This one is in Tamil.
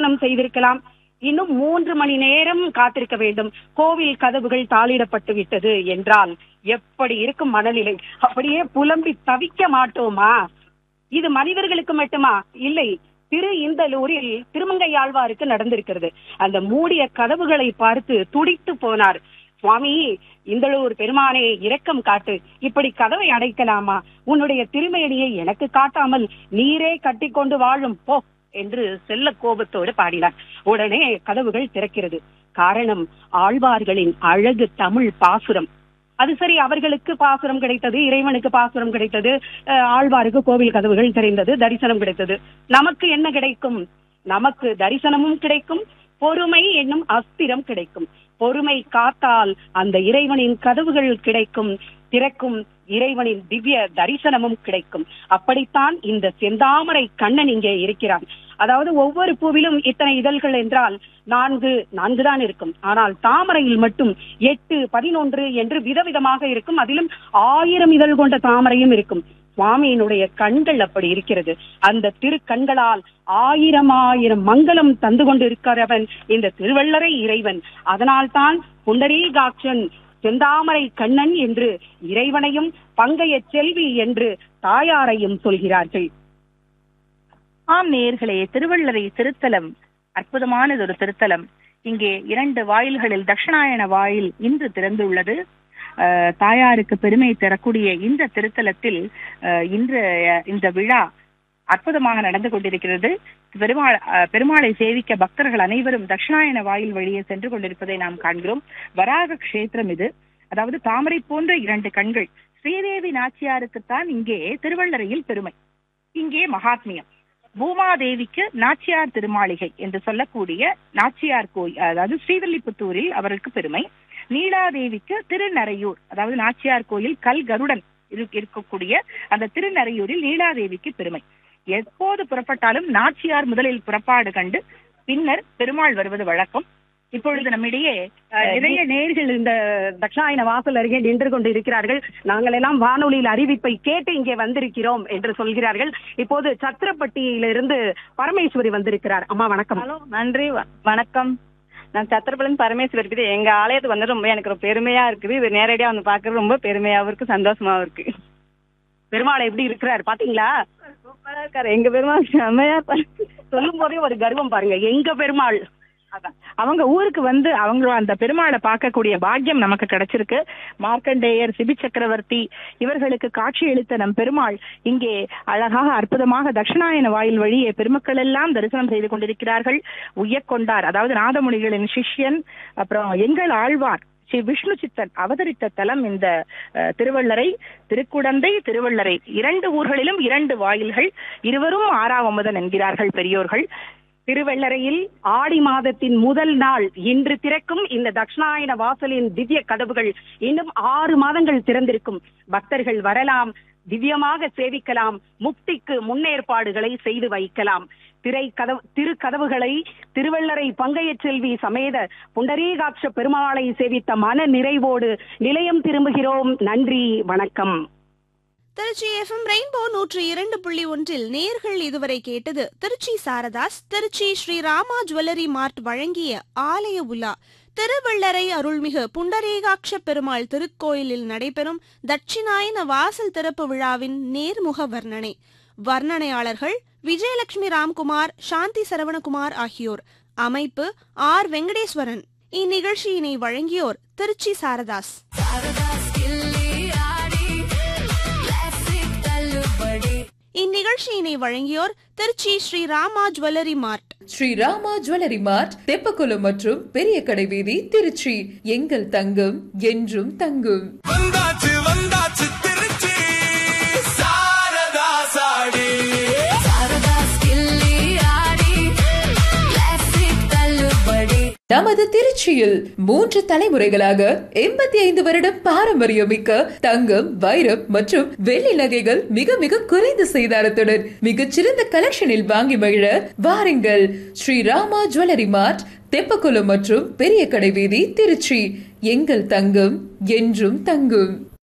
தரிசனம் செய்திருக்கலாம் இன்னும் மூன்று மணி நேரம் காத்திருக்க வேண்டும் கோவில் கதவுகள் தாளிடப்பட்டு விட்டது என்றால் எப்படி இருக்கும் மனநிலை அப்படியே புலம்பி தவிக்க மாட்டோமா இது மனிதர்களுக்கு மட்டுமா இல்லை திரு இந்தலூரில் திருமங்கை ஆழ்வாருக்கு நடந்திருக்கிறது அந்த மூடிய கதவுகளை பார்த்து துடித்து போனார் சுவாமி இந்தளூர் பெருமானே இரக்கம் காட்டு இப்படி கதவை அடைக்கலாமா உன்னுடைய திருமேனியை எனக்கு காட்டாமல் நீரே கட்டிக்கொண்டு வாழும் போ என்று செல்ல கோபத்தோடு பாடினார் உடனே கதவுகள் திறக்கிறது காரணம் ஆழ்வார்களின் அழகு தமிழ் பாசுரம் அது சரி அவர்களுக்கு பாசுரம் கிடைத்தது இறைவனுக்கு பாசுரம் கிடைத்தது அஹ், ஆழ்வாருக்கு கோவில் கதவுகள் தெரிந்தது தரிசனம் கிடைத்தது நமக்கு என்ன கிடைக்கும் நமக்கு தரிசனமும் கிடைக்கும் பொறுமை என்னும் அஸ்திரம் கிடைக்கும் பொறுமை காத்தால் அந்த இறைவனின் கதவுகள் கிடைக்கும் திறக்கும் இறைவனின் திவ்ய தரிசனமும் கிடைக்கும் அப்படித்தான் இந்த செந்தாமரை கண்ணன் இங்கே இருக்கிறான் அதாவது ஒவ்வொரு பூவிலும் இத்தனை இதழ்கள் என்றால் நான்கு நான்கு தான் இருக்கும் ஆனால் தாமரையில் மட்டும் எட்டு பதினொன்று என்று விதவிதமாக இருக்கும் அதிலும் ஆயிரம் இதழ் கொண்ட தாமரையும் இருக்கும் சுவாமியினுடைய கண்கள் அப்படி இருக்கிறது அந்த திரு கண்களால் ஆயிரம் ஆயிரம் மங்களம் தந்து கொண்டு இருக்கிறவன் இந்த திருவள்ளரை இறைவன் அதனால்தான் புண்டரீகாட்சன் செந்தாமரை கண்ணன் என்று இறைவனையும் பங்கைய செல்வி என்று தாயாரையும் சொல்கிறார்கள் ஆம் நேயர்களே திருவள்ளரை திருத்தலம் அற்புதமானது ஒரு திருத்தலம் இங்கே இரண்டு வாயில்களில் தட்சிணாயன வாயில் இன்று திறந்துள்ளது அஹ், தாயாருக்கு பெருமை தரக்கூடிய இந்த திருத்தலத்தில் அஹ், இன்று அஹ், இந்த விழா அற்புதமாக நடந்து கொண்டிருக்கிறது பெருமாள் அஹ், பெருமாளை சேவிக்க பக்தர்கள் அனைவரும் தட்சிணாயன வாயில் வழியே சென்று கொண்டிருப்பதை நாம் காண்கிறோம் வராக கஷேத்திரம் இது அதாவது தாமரை போன்ற இரண்டு கண்கள் ஸ்ரீதேவி நாச்சியாருக்குத்தான் இங்கே திருவள்ளரையில் பெருமை இங்கே மகாத்மியம் பூமாதேவிக்கு நாச்சியார் திருமாளிகை என்று சொல்லக்கூடிய நாச்சியார் கோயில் அதாவது ஸ்ரீவில்லிபுத்தூரில் அவருக்கு பெருமை நீலாதேவிக்கு திருநறையூர் அதாவது நாச்சியார் கோயில் கல் கருடன் இரு- இருக்கக்கூடிய அந்த திருநறையூரில் நீலாதேவிக்கு பெருமை எப்போது புறப்பட்டாலும் நாச்சியார் முதலில் புறப்பாடு கண்டு பின்னர் பெருமாள் வருவது வழக்கம் இப்பொழுது நம்மிடையே அஹ், நிறைய நேர்கள் இந்த தட்சாயன வாசல் அருகே நின்று கொண்டு இருக்கிறார்கள் நாங்கள் எல்லாம் வானொலியில் அறிவிப்பை கேட்டு இங்கே வந்திருக்கிறோம் என்று சொல்கிறார்கள் இப்போது சத்திரப்பட்டியிலிருந்து பரமேஸ்வரி வந்திருக்கிறார் அம்மா வணக்கம் ஹலோ நன்றி வ- வணக்கம் நான் சத்திரப்பள்ளி பரமேஸ்வரி இருக்குது எங்க ஆலயத்துக்கு வந்து ரொம்ப எனக்கு ரொம்ப பெருமையா இருக்குது இது நேரடியா வந்து பாக்குறது ரொம்ப பெருமையாவும் இருக்கு சந்தோஷமாவும் இருக்கு பெருமாள் எப்படி இருக்கிறார் பாத்தீங்களா சூப்பரா இருக்காரு எங்க பெருமாள் செம்மையா இருப்பாரு. சொல்லும் போதே ஒரு கர்வம் பாருங்க எங்க பெருமாள் அவங்க ஊருக்கு வந்து அவங்க அந்த பெருமாளை பார்க்கக்கூடிய பாக்கியம் நமக்கு கிடைச்சிருக்கு மார்க்கண்டேயர் சிபி சக்கரவர்த்தி இவர்களுக்கு காட்சியளித்த நம் பெருமாள் இங்கே அழகாக அற்புதமாக தட்சிணாயன வாயில் வழியே பெருமக்கள் எல்லாம் தரிசனம் செய்து கொண்டிருக்கிறார்கள் உய்யக்கொண்டார் அதாவது நாதமுனிகளின் சிஷ்யன் அப்புறம் எங்கள் ஆழ்வார் ஸ்ரீ விஷ்ணு சித்தன் அவதரித்த தலம் இந்த அஹ், திருவள்ளரை திருக்குடந்தை திருவள்ளரை இரண்டு ஊர்களிலும் இரண்டு வாயில்கள் இருவரும் ஆறாவமுதன் என்கிறார்கள் பெரியோர்கள் திருவள்ளரையில் ஆடி மாதத்தின் முதல் நாள் இன்று திறக்கும் இந்த தட்சிணாயன வாசலின் திவ்ய கதவுகள் இன்னும் ஆறு மாதங்கள் திறந்திருக்கும் பக்தர்கள் வரலாம் திவ்யமாக சேவிக்கலாம் முக்திக்கு முன்னேற்பாடுகளை செய்து வைக்கலாம் திரை கதவு திரு கதவுகளை திருவள்ளரை பங்கைய செல்வி சமேத புண்டரீகாட்ச பெருமாளை சேவித்த மன நிறைவோடு நிலையம் திரும்புகிறோம் நன்றி வணக்கம் திருச்சி எஃப்எம் ரெயின்போ நூற்று இரண்டு புள்ளி ஒன்றில் நேர்கள் இதுவரை கேட்டது திருச்சி சாரதாஸ் திருச்சி ஸ்ரீ ராமா ஜுவல்லரி மார்ட் வழங்கிய ஆலய உலா திருவள்ளரை அருள்மிகு புண்டரீகாட்ச பெருமாள் திருக்கோயிலில் நடைபெறும் தட்சிணாயன வாசல் திறப்பு விழாவின் நேர்முக வர்ணனை வர்ணனையாளர்கள் விஜயலட்சுமி ராம்குமார் சாந்தி சரவணகுமார் ஆகியோர் அமைப்பு ஆர் வெங்கடேஸ்வரன் இந்நிகழ்ச்சியினை வழங்கியோர் திருச்சி சாரதாஸ் இந்நிகழ்ச்சியினை வழங்கியோர் Trichy Sri Rama jewellery mart Sri Rama jewellery mart Theppakulam மற்றும் பெரிய கடை வீதி திருச்சி எங்கள் தங்கம் என்றும் தங்கும் வந்தாச்சு வந்தாச்சு திருச்சி சாரதா சாடி நமது திருச்சியில் மூன்று தலைமுறைகளாக எண்பத்தி ஐந்து வருடம் பாரம்பரியமிக்க தங்கம் வைரம் மற்றும் வெள்ளி நகைகள் மிக மிக குறைந்த செய்தாரத்துடன் மிகச்சிறந்த கலெக்ஷனில் வாங்கி மகிழ வாருங்கள் ஸ்ரீ ராமா ஜுவல்லரி மார்ட் தெப்பக்குளம் மற்றும் பெரிய கடை வீதி திருச்சி எங்கள் தங்கம் என்றும் தங்கும்